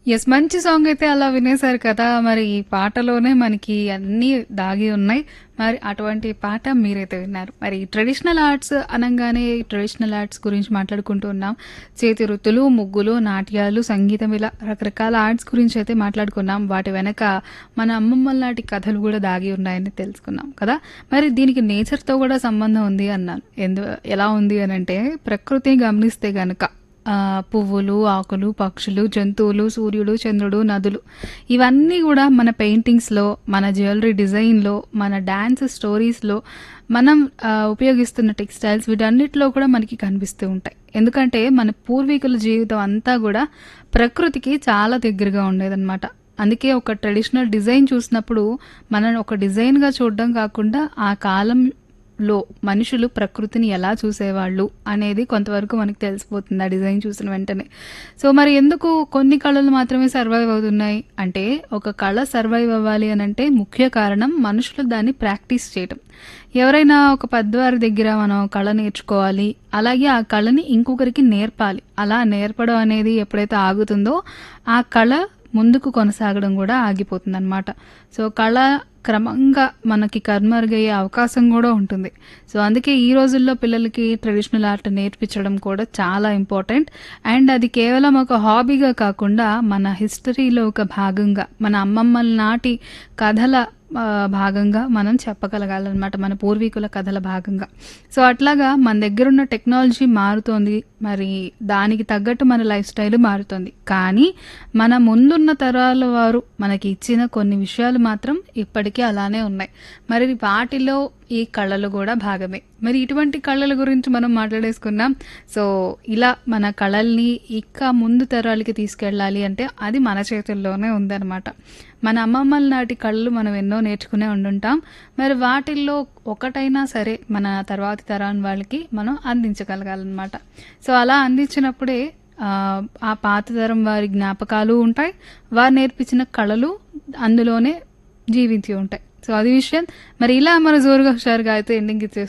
Yes. మంచి song అయితే అలా వినేశారు కదా! మరి ఈ పాటలోనే మనకి అన్నీ దాగి ఉన్నాయి. మరి అటువంటి పాట మీరైతే విన్నారు. మరి ట్రెడిషనల్ ఆర్ట్స్ అనంగానే ట్రెడిషనల్ ఆర్ట్స్ గురించి మాట్లాడుకుంటూ ఉన్నాం. చేతి వృత్తులు, ముగ్గులు, నాట్యాలు, సంగీతం ఇలా రకరకాల ఆర్ట్స్ గురించి అయితే మాట్లాడుకున్నాం. వాటి వెనక మన అమ్మమ్మల నాటి కథలు కూడా దాగి ఉన్నాయని తెలుసుకున్నాం కదా! మరి దీనికి నేచర్‌తో కూడా సంబంధం ఉంది అన్నాను. ఎందు ఎలా ఉంది అనంటే ప్రకృతిని గమనిస్తే గనక ఆహ్, పువ్వులు, ఆకులు, పక్షులు, జంతువులు, సూర్యుడు, చంద్రుడు, నదులు ఇవన్నీ గూడా మన పెయింటింగ్స్‌లో, మన జ్యువెలరీ డిజైన్‌లో, మన డాన్స్ స్టోరీస్‌లో మనం ఆహ్, ఉపయోగిస్తున్న టెక్స్టైల్స్ వీటన్నిటిలో కూడా మనకి కనిపిస్తూ ఉంటాయి. ఎందుకంటే మన పూర్వీకుల జీవితం అంతా గూడా ప్రకృతికి చాలా దగ్గరగా ఉండేదనమాట. అందుకే ఒక ట్రెడిషనల్ డిజైన్ చూసినప్పుడు మనం ఒక డిజైన్‌గా చూడడం కాకుండా ఆ కాలంలో మనుషులు ప్రకృతిని ఎలా చూసేవాళ్ళు అనేది కొంతవరకు మనకు తెలిసిపోతుంది ఆ డిజైన్ చూసిన వెంటనే. సో మరి ఎందుకు కొన్ని కళలు మాత్రమే సర్వైవ్ అవుతున్నాయి అంటే ఒక కళ సర్వైవ్ అవ్వాలి అనంటే ముఖ్య కారణం మనుషులు దాన్ని ప్రాక్టీస్ చేయటం. ఎవరైనా ఒక పెద్దవారి దగ్గర మనం కళ నేర్చుకోవాలి. అలాగే ఆ కళని ఇంకొకరికి నేర్పాలి. అలా నేర్పడం అనేది ఎప్పుడైతే ఆగుతుందో ఆ కళ ముందుకు కొనసాగడం గూడా ఆగిపోతుందనమాట. సో కళ క్రమంగా మనకి కనుమరుగయ్యే అవకాశం గూడా ఉంటుంది. సో అందుకే ఈ రోజుల్లో పిల్లలకి ట్రెడిషనల్ ఆర్ట్ నేర్పించడం కూడా చాలా ఇంపార్టెంట్. అండ్ అది కేవలం ఒక హాబీగా కాకుండా మన హిస్టరీలో ఒక భాగంగా మన అమ్మమ్మల నాటి కథల ఆహ్, భాగంగా మనం చెప్పగలగాలనమాట. మన పూర్వీకుల కథల భాగంగా. సో అట్లాగా మన దగ్గరున్న టెక్నాలజీ మారుతోంది. మరి దానికి తగ్గట్టు మన లైఫ్ స్టైల్ మారుతోంది. కానీ మన ముందున్న తరాల వారు మనకి ఇచ్చిన కొన్ని విషయాలు మాత్రం ఇప్పటికీ అలానే ఉన్నాయి. మరి వాటిలో ఈ కళలు గూడా భాగమే. మరి ఇటువంటి కళల గురించి మనం మాట్లాడేసుకున్నాం. సో ఇలా మన కళల్ని ఇంకా ముందు తరాలకి తీసుకెళ్ళాలి అంటే అది మన చేతుల్లోనే ఉందనమాట. మన అమ్మమ్మల నాటి కళలు మనం ఎన్నో నేర్చుకునే ఉండుంటాం. మరి వాటిల్లో ఒకటైనా సరే మన తర్వాతి తరం వాళ్ళకి మనం అందించగలగాలనమాట. సో అలా అందించినప్పుడే ఆహ్, ఆ పాత తరం వారి జ్ఞాపకాలు ఉంటాయి. వారు నేర్పించిన కళలు అందులోనే జీవించి ఉంటాయి. సో అది విషయం. మరి ఇలా మన జోరుగా హుషారుగా అయితే ఎండింగ్ ఇచ్చేస్తున్నాం.